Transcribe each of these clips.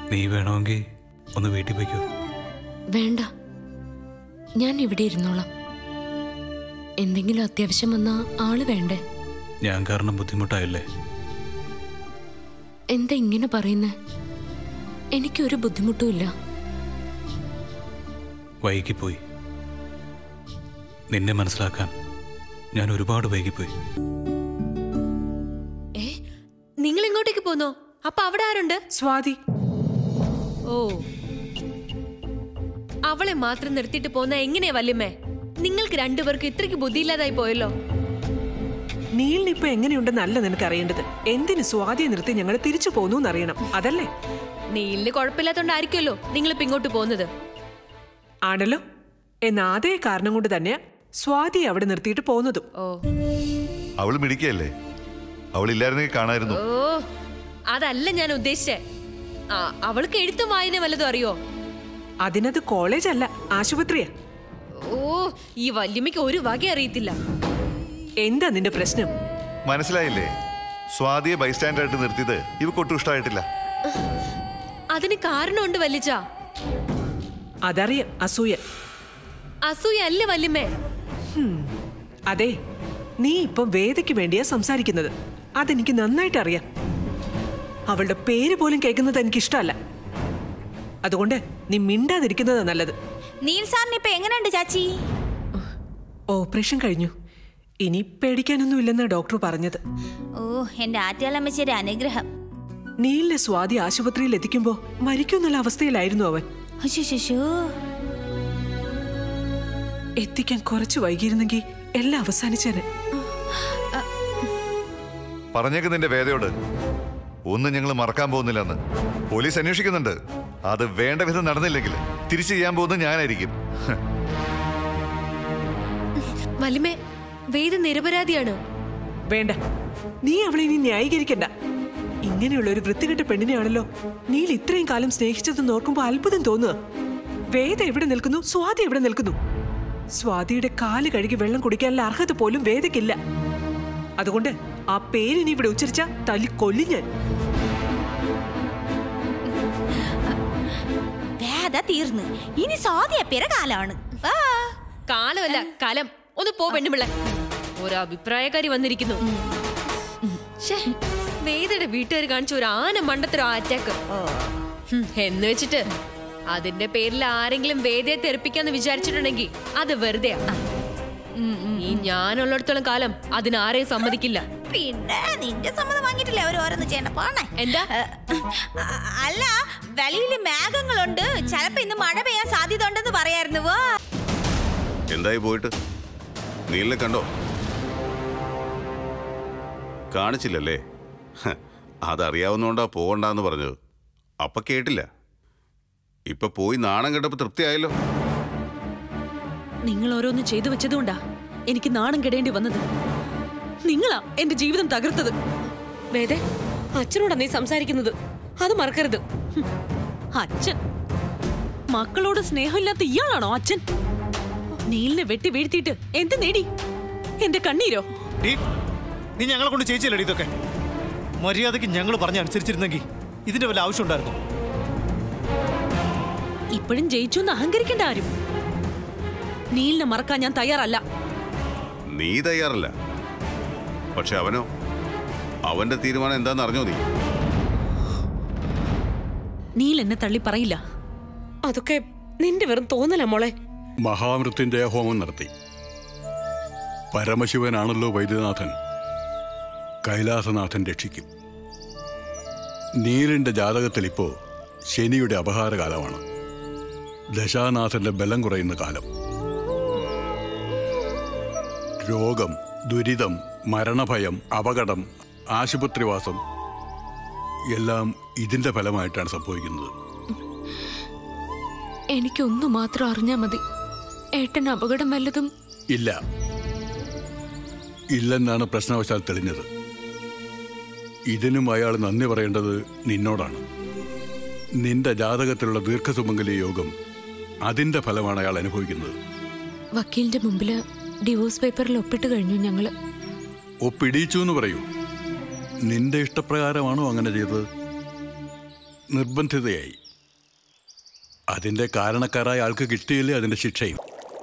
നീ വേണമെങ്കിൽ ഒന്ന് വീട്ടിൽ പോയിക്കോ വേണ്ട ഞാൻ ഇവിടെ ഇരുന്നോളാം എന്തെങ്കിലും അത്യാവശ്യം വന്നാ ആള് വേണ്ടേ ഞാൻ കാരണം ബുദ്ധിമുട്ടായില്ലേ എന്താ ഇങ്ങനെ പറയുന്നേ എനിക്കൊരു ബുദ്ധിമുട്ടുമില്ല വൈകിപ്പോയി നിന്നെ മനസ്സിലാക്കാൻ ഞാൻ ഒരുപാട് വൈകിപ്പോയി ഏ നിങ്ങൾ ഇങ്ങോട്ടേക്ക് പോന്നോ അപ്പൊ അവിടെ ആരുണ്ട് സ്വാതി ഓ അവളെ മാത്രം നിർത്തിയിട്ട് പോന്ന എങ്ങനെയാ വല്യമ്മേ നിങ്ങൾക്ക് രണ്ടുപേർക്കും ഇത്രയ്ക്ക് ബുദ്ധിയില്ലാതായി പോയല്ലോ നീലിനിപ്പൊ എങ്ങനെയുണ്ടെന്നല്ല നിനക്ക് അറിയേണ്ടത് എന്തിന് സ്വാതിയെ നിർത്തി ഞങ്ങൾ തിരിച്ചു പോന്നു എന്നറിയണം അതല്ലേ നീലിന് കുഴപ്പമില്ലാത്തോണ്ടായിരിക്കുമല്ലോ നിങ്ങൾ ഇപ്പൊ ഇങ്ങോട്ട് പോകുന്നത് ആണല്ലോ എന്ന അതേ കാരണം കൊണ്ട് തന്നെ സ്വാതിയെ അവിടെ നിർത്തിയിട്ട് പോകുന്നതും ഓ അവൾ മിടിക്കല്ലേ അവളില്ലായിരുന്നെങ്കിൽ കാണായിരുന്നു ഓ അതല്ല ഞാൻ ഉദ്ദേശിച്ചേ ആ അവൾക്ക് എഴുത്തും വായന വല്ലതും അറിയോ അതിനത് കോളേജ് അല്ല ആശുപത്രിയാ ഓ ഈ വല്യമ്മയ്ക്ക് ഒരു വക അറിയത്തില്ല എന്താ നിന്റെ പ്രശ്നം മനസ്സിലായില്ലേ സ്വാതിയെ ബൈസ്റ്റാൻഡായിട്ട് നിർത്തിയത് ഇവക്കൊട്ടും ഇഷ്ടമായിട്ടില്ല അതിന് കാരണമുണ്ട് വല്ലിച്ച അതറിയാം അസൂയ അസൂയ അല്ല വല്യമ്മേ അതെ നീ ഇപ്പം വേദയ്ക്ക് വേണ്ടിയാ സംസാരിക്കുന്നത് അതെനിക്ക് നന്നായിട്ട് അറിയാം അവളുടെ പേര് പോലും കേൾക്കുന്നത് എനിക്ക് ഇഷ്ടമല്ല അതുകൊണ്ട് നീ മിണ്ടാതിരിക്കുന്നതാ നല്ലത് നീൽ സാറിന് ഇപ്പൊ എങ്ങനെയുണ്ട് ചാച്ചി ഓപ്പറേഷൻ കഴിഞ്ഞു ഇനി പേടിക്കാനൊന്നുമില്ലെന്നാ ഡോക്ടർ പറഞ്ഞത് ഓ എന്റെ ആറ്റുകാലമ്മച്ചിയുടെ അനുഗ്രഹം നീലിനെ സ്വാതി ആശുപത്രിയിൽ എത്തിക്കുമ്പോ മരിക്കുന്നുള്ള അവസ്ഥയിലായിരുന്നു അവൻ അശ്ശോ എത്തിക്കാൻ കുറച്ച് വൈകിയിരുന്നെങ്കിൽ എല്ലാം അവസാനിച്ചേനെ പറഞ്ഞേക്ക് നിന്റെ വേദയോട് ഒന്നും ഞങ്ങൾ മറക്കാൻ പോകുന്നില്ലെന്ന് പോലീസ് അന്വേഷിക്കുന്നുണ്ട് അത് വേണ്ട വിധം നടന്നില്ലെങ്കിൽ തിരിച്ചു ചെയ്യാൻ പോകുന്നത് ഞാനായിരിക്കും ഹ്. വല്യമ്മേ വേദ നിരപരാധിയാണ് വേണ്ട നീ അവളെ ഇനി ന്യായീകരിക്കണ്ട ഇങ്ങനെയുള്ള ഒരു വൃത്തികെട്ട പെണ്ണിനെയാണല്ലോ നീൽ ഇത്രയും കാലം സ്നേഹിച്ചതെന്ന് ഓർക്കുമ്പോ അത്ഭുതം തോന്നുക വേദ എവിടെ നിൽക്കുന്നു സ്വാതി എവിടെ നിൽക്കുന്നു സ്വാതിയുടെ കാല് കഴുകി വെള്ളം കുടിക്കാനുള്ള അർഹത പോലും വേദയ്ക്കില്ല അതുകൊണ്ട് ആ പേരിനി ഇവിടെ ഉച്ചരിച്ച തല്ലി കൊല്ലി ഞാൻ വേദ തീർന്ന് ഇനി സ്വാതിയ പിറകാലാണ് ആ. കാലമല്ല കലം ഒന്ന് പോ പെണ്ണുപിള്ള ഒരു അഭിപ്രായക്കാരി വന്നിരിക്കുന്നു ശ്ശേ, വേദയുടെ വീട്ടുകാർ കാണിച്ച ഒരു ആന മണ്ടത്തരം അറ്റാക്ക് എന്ന് വെച്ചിട്ട് അതിന്റെ പേരിൽ ആരെങ്കിലും വേദയെ തെറിപ്പിക്കാന്ന് വിചാരിച്ചിട്ടുണ്ടെങ്കിൽ അത് വെറുതെയാ ഈ ഞാനുള്ളിടത്തോളം കാലം അതിനാരെയും സമ്മതിക്കില്ല പിന്നെ നിന്റെ സമ്മതം വാങ്ങിയിട്ടില്ലേ അവർ ഓരോന്ന് ചെയ്യണ്ട പോണേ എന്താ അ- അല്ല വെളിയിൽ മേഘങ്ങളുണ്ട് ചിലപ്പോ ഇന്ന് മഴ പെയ്യാൻ സാധ്യത ഉണ്ടെന്ന് പറയായിരുന്നു വാ എന്തായി പോയിട്ട് നീലിനെ കണ്ടോ കാണിച്ചില്ലല്ലേ ഹ, അതറിയാവുന്നോണ്ടാ പോകണ്ടെന്ന് പറഞ്ഞത് അപ്പൊ കേട്ടില്ല ഇപ്പൊ പോയി നാണം കണ്ടപ്പോ തൃപ്തിയായല്ലോ നിങ്ങൾ ഓരോന്ന് ചെയ്തു വെച്ചതുകൊണ്ടാ എനിക്ക് നാണം കെടേണ്ടി വന്നത് നിങ്ങളാ എന്റെ ജീവിതം തകർത്തത് വേദേ അച്ഛനോടാ നീ സംസാരിക്കുന്നത് അത് മറക്കരുത് ഹും, അച്ഛൻ മക്കളോട് സ്നേഹമില്ലാത്ത ഇയാളാണോ അച്ഛൻ നീലിനെ വെട്ടി വീഴ്ത്തിയിട്ട് എന്ത് നേടി എന്റെ കണ്ണീരോ ഡീ, നീ ഞങ്ങളെ കൊണ്ട് ചെയ്യിച്ചില്ലടി ഇതൊക്കെ മര്യാദയ്ക്ക് ഞങ്ങൾ പറഞ്ഞ അനുസരിച്ചിരുന്നെങ്കിൽ ഇതിന്റെ വല്ല ആവശ്യം ഉണ്ടായിരുന്നു ഇപ്പോഴും ജയിച്ചു എന്ന് അഹങ്കരിക്കേണ്ട ആരും നീലിനെ മറക്കാൻ ഞാൻ തയ്യാറല്ല നീ തയ്യാറല്ല പക്ഷെ അവനോ അവന്റെ തീരുമാനം എന്താന്ന് അറിഞ്ഞോ നീ നീൽ എന്നെ തള്ളി പറയില്ല അതൊക്കെ നിന്റെ വെറും തോന്നല മോളെ മഹാമൃത്യുഞ്ജയ ഹോമം നടത്തി പരമശിവനാണല്ലോ വൈദ്യനാഥൻ കൈലാസനാഥൻ രക്ഷിക്കും നീലിന്റെ ജാതകത്തിൽ ഇപ്പോ ശനിയുടെ അപഹാരകാലമാണ് ദശാനാഥന്റെ ബലം കുറയുന്ന കാലം രോഗം ദുരിതം മരണഭയം അപകടം ആശുപത്രിവാസം എല്ലാം ഇതിന്റെ ഫലമായിട്ടാണ് സംഭവിക്കുന്നത് എനിക്കൊന്നു മാത്രം അറിഞ്ഞാ മതി ഏട്ടൻ അപകടം വല്ലതും ഇല്ല ഇല്ലെന്നാണ് പ്രശ്നവശാൽ തെളിഞ്ഞത് ഇതിനും അയാൾ നന്ദി പറയേണ്ടത് നിന്നോടാണ് നിന്റെ ജാതകത്തിലുള്ള ദീർഘസുമംഗലി യോഗം അതിന്റെ ഫലമാണ് അയാൾ അനുഭവിക്കുന്നത് വക്കീലിന്റെ മുമ്പില് ഡിവോഴ്സ് പേപ്പറിൽ ഒപ്പിട്ട് കഴിഞ്ഞു ഞങ്ങള് ഒപ്പിടിയിച്ചു എന്ന് പറയൂ നിന്റെ ഇഷ്ടപ്രകാരമാണോ അങ്ങനെ ചെയ്തത് നിർബന്ധിതയായി അതിന്റെ കാരണക്കാരായ ആൾക്ക് കിട്ടിയില്ലേ അതിന്റെ ശിക്ഷയും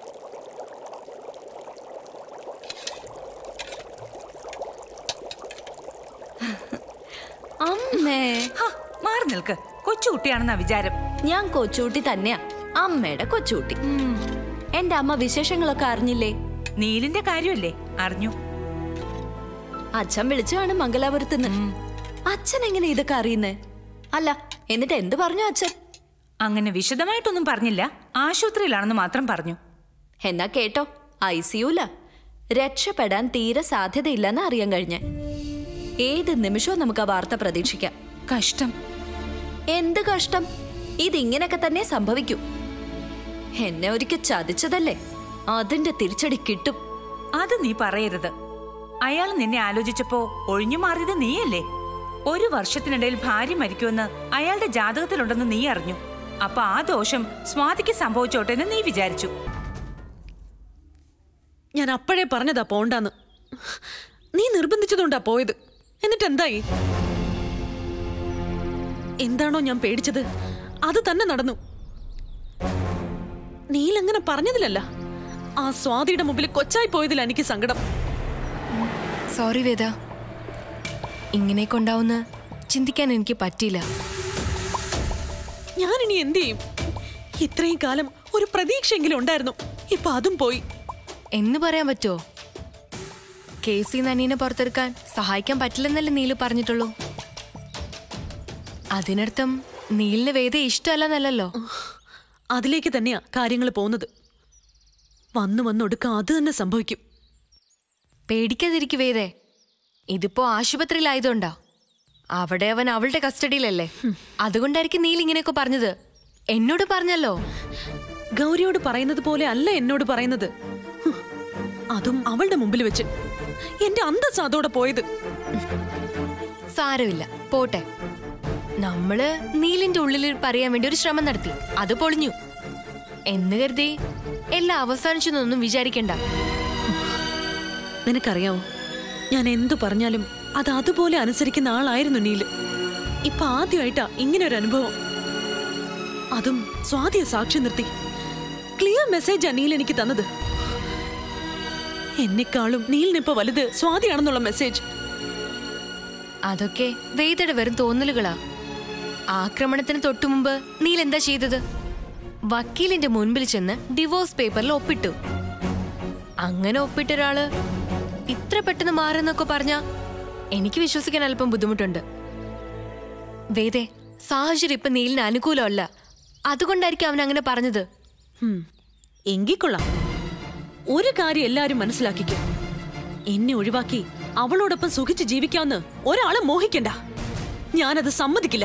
അമ്മേ മാറി നിൽക്ക് കൊച്ചുകുട്ടിയാണെന്നാ വിചാരം ഞാൻ കൊച്ചുകുട്ടി തന്നെയാ അമ്മയുടെ കൊച്ചുകുട്ടി എന്റെ അമ്മ വിശേഷങ്ങളൊക്കെ അറിഞ്ഞില്ലേ നീലിന്റെ കാര്യമല്ലേ അറിഞ്ഞു അച്ഛൻ വിളിച്ചു കാണും മംഗലാപുരത്തുനിന്ന് അച്ഛൻ എങ്ങനെ ഇതൊക്കെ അറിയുന്നേ അല്ല എന്നിട്ട് എന്ത് പറഞ്ഞു അച്ഛൻ അങ്ങനെ വിശദമായിട്ടൊന്നും പറഞ്ഞില്ല ആശുപത്രിയിലാണെന്ന് മാത്രം പറഞ്ഞു എന്നാ കേട്ടോ ഐ സിയുല രക്ഷപ്പെടാൻ തീരെ സാധ്യതയില്ലെന്ന് അറിയാൻ കഴിഞ്ഞ് ഏത് നിമിഷവും നമുക്ക് ആ വാർത്ത പ്രതീക്ഷിക്കാം കഷ്ടം എന്ത് കഷ്ടം ഇതിങ്ങനൊക്കെ തന്നെ സംഭവിക്കൂ എന്നെ ഒരിക്കൽ ചതിച്ചതല്ലേ അതിന്റെ തിരിച്ചടി കിട്ടും അത് നീ പറയരുത് അയാൾ നിന്നെ ആലോചിച്ചപ്പോ ഒഴിഞ്ഞു മാറിയത് നീയല്ലേ ഒരു വർഷത്തിനിടയിൽ ഭാര്യ മരിക്കുമെന്ന് അയാളുടെ ജാതകത്തിലുണ്ടെന്ന് നീ അറിഞ്ഞു അപ്പൊ ആ ദോഷം സ്വാതിക്ക് സംഭവിച്ചോട്ടെ എന്ന് നീ വിചാരിച്ചു ഞാൻ അപ്പോഴേ പറഞ്ഞതാ പോണ്ടാന്ന് നീ നിർബന്ധിച്ചതുകൊണ്ടാ പോയത് എന്നിട്ട് എന്തായി എന്താണോ ഞാൻ പേടിച്ചത് അത് തന്നെ നടന്നു നീലങ്ങനെ പറഞ്ഞതിലല്ല ആ സ്വാതിയുടെ മുമ്പിൽ കൊച്ചായി പോയതിൽ എനിക്ക് സങ്കടം സോറി വേദ ഇങ്ങനെയൊക്കെ ഉണ്ടാവുന്ന ചിന്തിക്കാൻ എനിക്ക് പറ്റിയില്ല ഞാൻ ഇനി എന്ത് ചെയ്യും ഇത്രയും കാലം ഒരു പ്രതീക്ഷയെങ്കിലും ഉണ്ടായിരുന്നു ഇപ്പൊ അതും പോയി എന്ന് പറയാൻ പറ്റുമോ കെ സി നനീനെ പുറത്തെടുക്കാൻ സഹായിക്കാൻ പറ്റില്ലെന്നല്ലേ നീല് പറഞ്ഞിട്ടുള്ളൂ അതിനർത്ഥം നീലിന് വേദ ഇഷ്ടമല്ലെന്നല്ലോ അതിലേക്ക് തന്നെയാ കാര്യങ്ങൾ പോകുന്നത് വന്നു വന്നൊടുക്കം അത് തന്നെ സംഭവിക്കും പേടിക്കാതിരിക്കു വേദേ ഇതിപ്പോ ആശുപത്രിയിലായതുകൊണ്ടാ അവിടെ അവൻ അവളുടെ കസ്റ്റഡിയിലല്ലേ അതുകൊണ്ടായിരിക്കും നീൽ ഇങ്ങനെയൊക്കെ പറഞ്ഞത് എന്നോട് പറഞ്ഞല്ലോ ഗൗരിയോട് പറയുന്നത് പോലെ അല്ല എന്നോട് പറയുന്നത് ഹും, അതും അവളുടെ മുമ്പിൽ വെച്ച് എന്റെ അന്തസ് അതോടെ പോയത് സാരമില്ല പോട്ടെ നമ്മള് നീലിന്റെ ഉള്ളിൽ പറയാൻ വേണ്ടി ഒരു ശ്രമം നടത്തി അത് പൊളിഞ്ഞു എന്ന് കരുതി എല്ലാം അവസാനിച്ചെന്നൊന്നും വിചാരിക്കണ്ട നിനക്കറിയാവോ ഞാൻ എന്തു പറഞ്ഞാലും അത് അതുപോലെ അനുസരിക്കുന്ന ആളായിരുന്നു നീല് ഇപ്പൊ ആദ്യമായിട്ടാ ഇങ്ങനെ ഒരു അനുഭവം അതും സ്വാതിയെ സാക്ഷി നിർത്തി ക്ലിയർ മെസ്സേജാ നീൽ എനിക്ക് തന്നത് എന്നെക്കാളും നീലിനിപ്പോ വലുത് സ്വാതിയാണെന്നുള്ള മെസ്സേജ് അതൊക്കെ വേദയുടെ വെറും തോന്നലുകളാ ആക്രമണത്തിന് തൊട്ടുമുമ്പ് നീൽ എന്താ ചെയ്തത് വക്കീലിന്റെ മുൻപിൽ ചെന്ന് ഡിവോഴ്സ് പേപ്പറിൽ ഒപ്പിട്ടു അങ്ങനെ ഒപ്പിട്ട ഒരാള് ഇത്ര പെട്ടെന്ന് മാറുന്നൊക്കെ പറഞ്ഞ എനിക്ക് വിശ്വസിക്കാൻ അല്പം ബുദ്ധിമുട്ടുണ്ട് വേദേ സാഹചര്യം ഇപ്പൊ നീലിന് അനുകൂലമല്ല അതുകൊണ്ടായിരിക്കും അവൻ അങ്ങനെ പറഞ്ഞത് എങ്കിക്കൊള്ളാം ഒരു കാര്യം എല്ലാരും മനസ്സിലാക്കിക്കും എന്നെ ഒഴിവാക്കി അവളോടൊപ്പം സുഖിച്ച് ജീവിക്കാമെന്ന് ഒരാളെ മോഹിക്കണ്ട ഞാനത് സമ്മതിക്കില്ല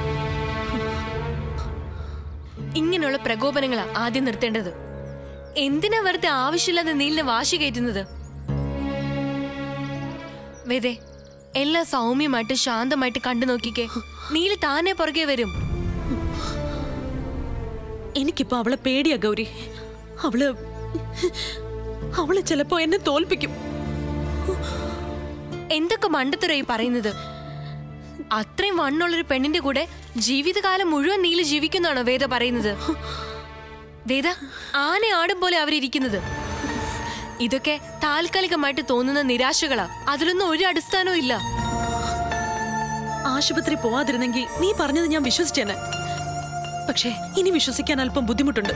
ഇങ്ങനെയുള്ള പ്രകോപനങ്ങളാ ആദ്യം നിർത്തേണ്ടത് എന്തിനാ വെറുതെ ആവശ്യമില്ലാതെ നീലിനെ വാശി കയറ്റുന്നത് വേദേ എല്ലാം സൗമ്യമായിട്ട് ശാന്തമായിട്ട് കണ്ടു നോക്കിക്കേ നീല് താനെ പുറകെ വരും എനിക്കിപ്പോ അവളെ പേടിയാ ഗൗരി അവള് അവള് ചിലപ്പോ എന്നെ തോൽപ്പിക്കും എന്തൊക്കെ മണ്ടത്തരായി പറയുന്നത് അത്രയും വണ്ണുള്ളൊരു പെണ്ണിന്റെ കൂടെ ജീവിതകാലം മുഴുവൻ നീല് ജീവിക്കുന്നാണോ വേദ പറയുന്നത് വേദ ആന ആടും പോലെ അവരിയ്ക്കുന്നത് ഇതൊക്കെ താൽക്കാലികമായിട്ട് തോന്നുന്ന നിരാശകളാ അതിലൊന്നും ഒരു അടിസ്ഥാനവും ഇല്ല ആശുപത്രി പോവാതിരുന്നെങ്കിൽ നീ പറഞ്ഞത് ഞാൻ വിശ്വസിച്ചേനെ പക്ഷേ ഇനി വിശ്വസിക്കാൻ അല്പം ബുദ്ധിമുട്ടുണ്ട്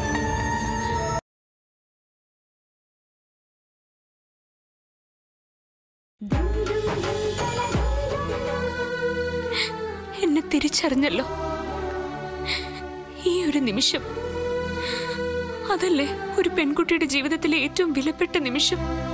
എന്നെ തിരിച്ചറിഞ്ഞല്ലോ ഈ ഒരു നിമിഷം അതല്ലേ ഒരു പെൺകുട്ടിയുടെ ജീവിതത്തിലെ ഏറ്റവും വിലപ്പെട്ട നിമിഷം